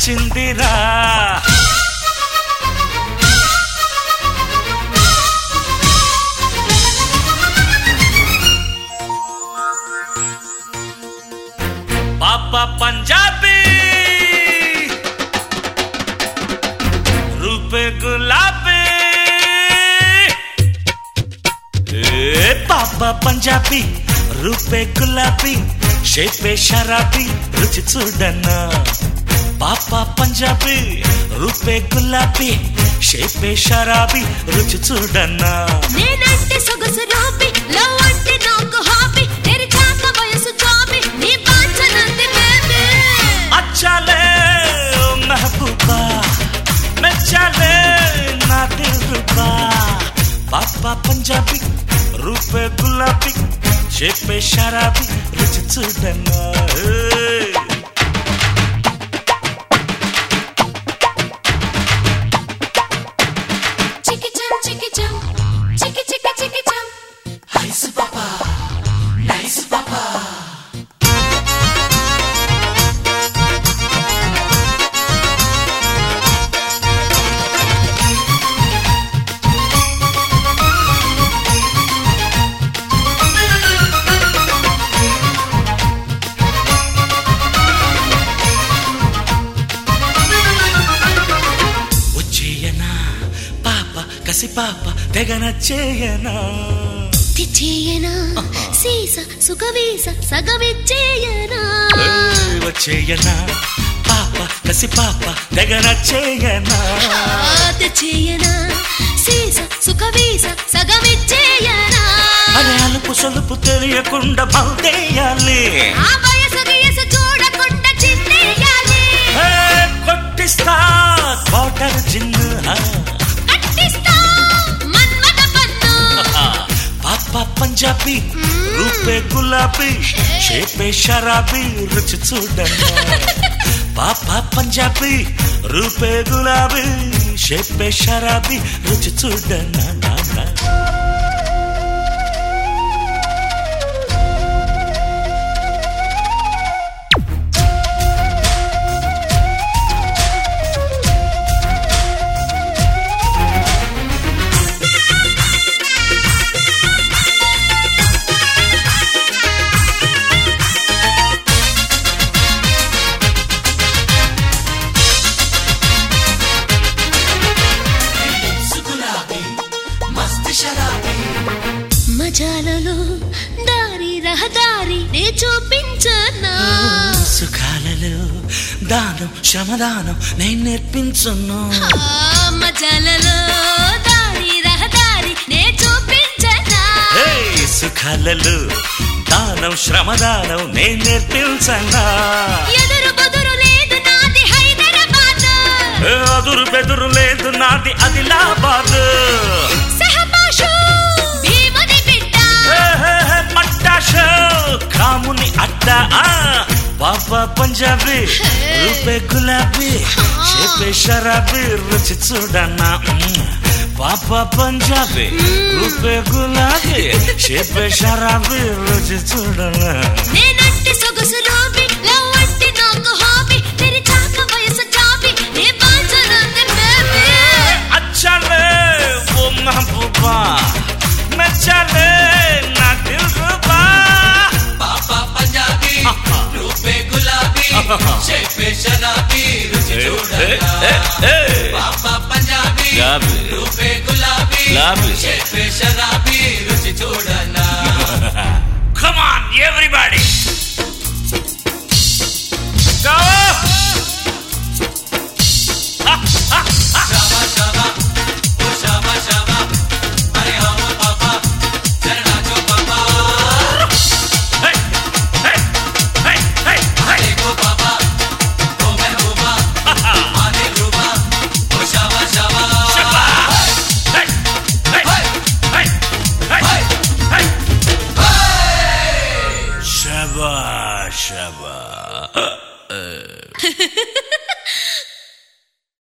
వచ్చిందిరా పాపా పంజాబీ రూపే గులాబీ ఏ పాపా పంజాబీ రూపే గులాబీ షేపే షరాబీ రుచి చూడన్నా పాపా పంజాబీ రూపే గులాబీ షేపే షరాబీ రుచి చూడన్నా నేనంటే సొగసు రాపి లవ్ అంటే నాకు హాబీ తెరిచాక వయసు చాపి నీ పాచనంది బేబీ अच्छा ले ओ महबूबा मैं चले ना दिल रुबा पापा पंजाबी रूपे गुलाबी शेपे शराबी రుచి చూడన్నా ఏయ్. చికి చం చికి చం చికి చికి చికి చం వచ్చేయనా పాప కసి పాప తెగ నచ్చేయనా తెచ్చేయనా సీస సుఖవీస సగవిచ్చేయనా ఏయ్, వచ్చేయనా పాప కసి పాప తెగ నచ్చేయనా తెచ్చేయనా సీస సుఖవీస సగవిచ్చేయనా అరే అలుపు సొలుపు తెలియకుండా బౌదేయాలి ఆ వయసు గియసు చూడకుండా చిందేయాలి ఏ, కొట్టిస్తా వాటర్ జిన్ను ఆ. కట్టిస్తా మన్మథ పన్ను పాప పంజాబీ రూపే గులాబీ షేపే షరాబీ రుచి చూడన్నా పాప పంజాబీ రూపే గులాబీ షేపే షరాబీ రుచి చూడన్నా నా, నా. మజాలలో దారి రహదారి నే చూపించనా సుఖాలలో దానం శ్రమదానం నేను నేర్పించును ఆ మజాలలో దారి రహదారి నే చూపించనా హే, సుఖాలలో దానం శ్రమదానం నేను నేర్పించన్నా ఎదురు బదురు లేదు నాది హైదరాబాద్ ఏ, అదురు బెదురు లేదు నాది ఆదిలాబాద్ సహపాషు భీముని బిడ్డ ఏ, హే, హే, మట్టాష కాముని అడ్డ ఆ, బాబా పంజాబీ రూపే గులాబీ షేపే షరాబీ రుచి చూడన్నా మ్మ్. పాపా పంజాబీ రూపే గులాబీ షేపే షరాబీ రుచి చూడన్నా నేనంటే సొగసు రాబి లవ్ అంటే నాకు హాబీ తెరిచాక వయసు చాపి నీ పాచనంది బేబీ अच्छा ले वो महबूबा मैं चले ना दिल रुबा పాపా పంజాబీ రూపే గులాబీ షేపే షరాబీ రుచి చూడగా పాపా పంజాబీ గులాబీ. రూపే గులాబీ గులాబీ. షేపే షరాబీ రుచి చూడనా Come on, everybody! Go! షాబా షాబా ఓ షాబా షాబా అరే హమ పాపా జరా నాచో పాపా Hey! Hey! Hey! Hey! Hey! देखो पापा ओ महबूबा आने रूबा ओ शाबा शाबा Shabba! Hey! Hey! Hey! Hey! Hey! Shabba! Shabba!